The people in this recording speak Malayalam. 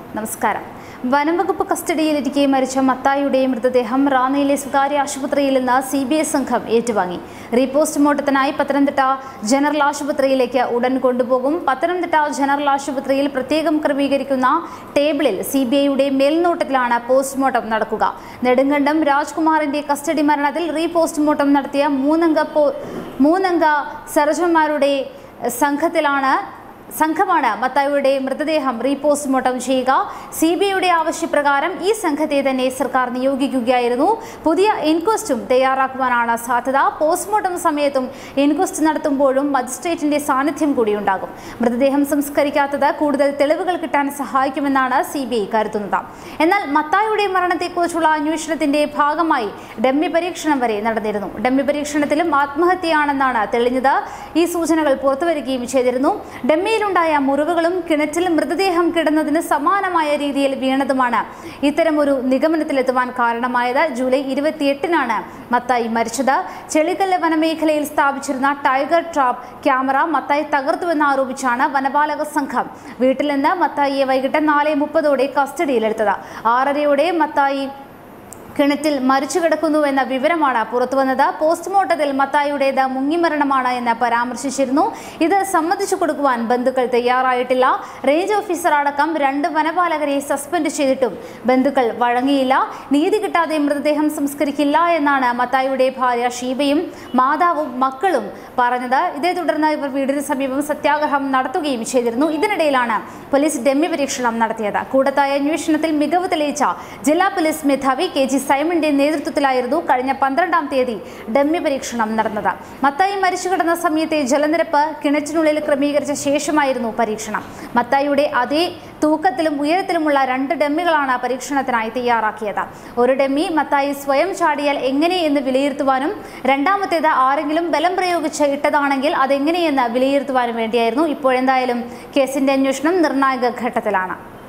നമസ്കാരം വനംവകുപ്പ് കസ്റ്റഡിയിലിരിക്കെ മരിച്ച മത്തായിയുടെ മൃതദേഹം റാന്നിയിലെ സ്വകാര്യ ആശുപത്രിയിൽ നിന്ന് സി ബി ഐ സംഘം ഏറ്റുവാങ്ങി റീപോസ്റ്റ്മോർട്ടത്തിനായി പത്തനംതിട്ട ജനറൽ ആശുപത്രിയിലേക്ക് ഉടൻ കൊണ്ടുപോകും പത്തനംതിട്ട ജനറൽ ആശുപത്രിയിൽ പ്രത്യേകം ക്രമീകരിക്കുന്ന ടേബിളിൽ സി ബി ഐയുടെ മേൽനോട്ടത്തിലാണ് പോസ്റ്റ്മോർട്ടം നടക്കുക നെടുങ്കണ്ടം രാജ്കുമാറിന്റെ കസ്റ്റഡി മരണത്തിൽ റീപോസ്റ്റ്മോർട്ടം നടത്തിയ മൂന്നംഗ പോ- മൂന്നംഗ സർജന്മാരുടെ സംഘത്തിലാണ് സംഘമാണ് മത്തായിയുടെ മൃതദേഹം റീപോസ്റ്റ്മോർട്ടം ചെയ്യുക സി ബി ഐയുടെ ആവശ്യപ്രകാരം ഈ സംഘത്തെ തന്നെ സർക്കാർ നിയോഗിക്കുകയായിരുന്നു പുതിയ ഇൻക്വസ്റ്റും തയ്യാറാക്കുവാനാണ് സാധ്യത പോസ്റ്റ്മോർട്ടം സമയത്തും ഇൻക്വസ്റ്റ് നടത്തുമ്പോഴും മജിസ്ട്രേറ്റിന്റെ സാന്നിധ്യം കൂടിയുണ്ടാകും മൃതദേഹം സംസ്കരിക്കാത്തത് കൂടുതൽ തെളിവുകൾ കിട്ടാൻ സഹായിക്കുമെന്നാണ് സി ബി ഐ കരുതുന്നത് എന്നാൽ മത്തായിയുടെ മരണത്തെക്കുറിച്ചുള്ള അന്വേഷണത്തിന്റെ ഭാഗമായി ഡമ്മി പരീക്ഷണം വരെ നടന്നിരുന്നു ഡമ്മി പരീക്ഷണത്തിലും ആത്മഹത്യയാണെന്നാണ് തെളിഞ്ഞത് ഈ സൂചനകൾ പുറത്തുവരികയും ചെയ്തിരുന്നു ഡമ്മിയിലുണ്ടായ മുറിവുകളും കിണറ്റിൽ മൃതദേഹം കിടന്നതിന് സമാനമായ രീതിയിൽ വീണതുമാണ് ഇത്തരമൊരു നിഗമനത്തിലെത്തുവാൻ കാരണമായത് ജൂലൈ ഇരുപത്തിയെട്ടിനാണ് മത്തായി മരിച്ചത് ചെളിക്കല്ല് വനമേഖലയിൽ സ്ഥാപിച്ചിരുന്ന ടൈഗർ ട്രാപ്പ് ക്യാമറ മത്തായി തകർത്തുവെന്ന് ആരോപിച്ചാണ് വനപാലക സംഘം വീട്ടിൽ നിന്ന് മത്തായിയെ വൈകിട്ട് നാല് മുപ്പതോടെ കസ്റ്റഡിയിലെടുത്തത് ആറരയോടെ മത്തായി കിണറ്റിൽ മരിച്ചു കിടക്കുന്നു എന്ന വിവരമാണ് പുറത്തുവന്നത് പോസ്റ്റ്മോർട്ടത്തിൽ മത്തായിയുടേത് മുങ്ങിമരണമാണ് എന്ന് പരാമർശിച്ചിരുന്നു ഇത് സമ്മതിച്ചു കൊടുക്കുവാൻ ബന്ധുക്കൾ തയ്യാറായിട്ടില്ല റേഞ്ച് ഓഫീസർ അടക്കം രണ്ട് വനപാലകരെ സസ്പെൻഡ് ചെയ്തിട്ടും ബന്ധുക്കൾ വഴങ്ങിയില്ല നീതി കിട്ടാതെ മൃതദേഹം സംസ്കരിക്കില്ല എന്നാണ് മത്തായിയുടെ ഭാര്യ ഷീബയും മാതാവും മക്കളും പറഞ്ഞത് ഇതേ തുടർന്ന് ഇവർ വീടിന് സമീപം സത്യാഗ്രഹം നടത്തുകയും ചെയ്തിരുന്നു ഇതിനിടയിലാണ് പോലീസ് ഡെമ്മി പരീക്ഷണം നടത്തിയത് കൂടത്തായ അന്വേഷണത്തിൽ മികവ് തെളിയിച്ച ജില്ലാ പോലീസ് മേധാവി കെ ജി സൈമന്റെ നേതൃത്വത്തിലായിരുന്നു കഴിഞ്ഞ പന്ത്രണ്ടാം തീയതി ഡമ്മി പരീക്ഷണം നടന്നത് മത്തായി മരിച്ചു കിടന്ന സമയത്തെ ജലനിരപ്പ് കിണറ്റിനുള്ളിൽ ക്രമീകരിച്ച ശേഷമായിരുന്നു പരീക്ഷണം മത്തായിയുടെ അതേ തൂക്കത്തിലും ഉയരത്തിലുമുള്ള രണ്ട് ഡമ്മികളാണ് പരീക്ഷണത്തിനായി തയ്യാറാക്കിയത് ഒരു ഡമ്മി മത്തായി സ്വയം ചാടിയാൽ എങ്ങനെ എന്ന് വിലയിരുത്തുവാനും രണ്ടാമത്തേത് ആരെങ്കിലും ബലം പ്രയോഗിച്ച് ഇട്ടതാണെങ്കിൽ അതെങ്ങനെയെന്ന് വിലയിരുത്തുവാനും വേണ്ടിയായിരുന്നു ഇപ്പോഴെന്തായാലും കേസിന്റെ അന്വേഷണം നിർണായക ഘട്ടത്തിലാണ്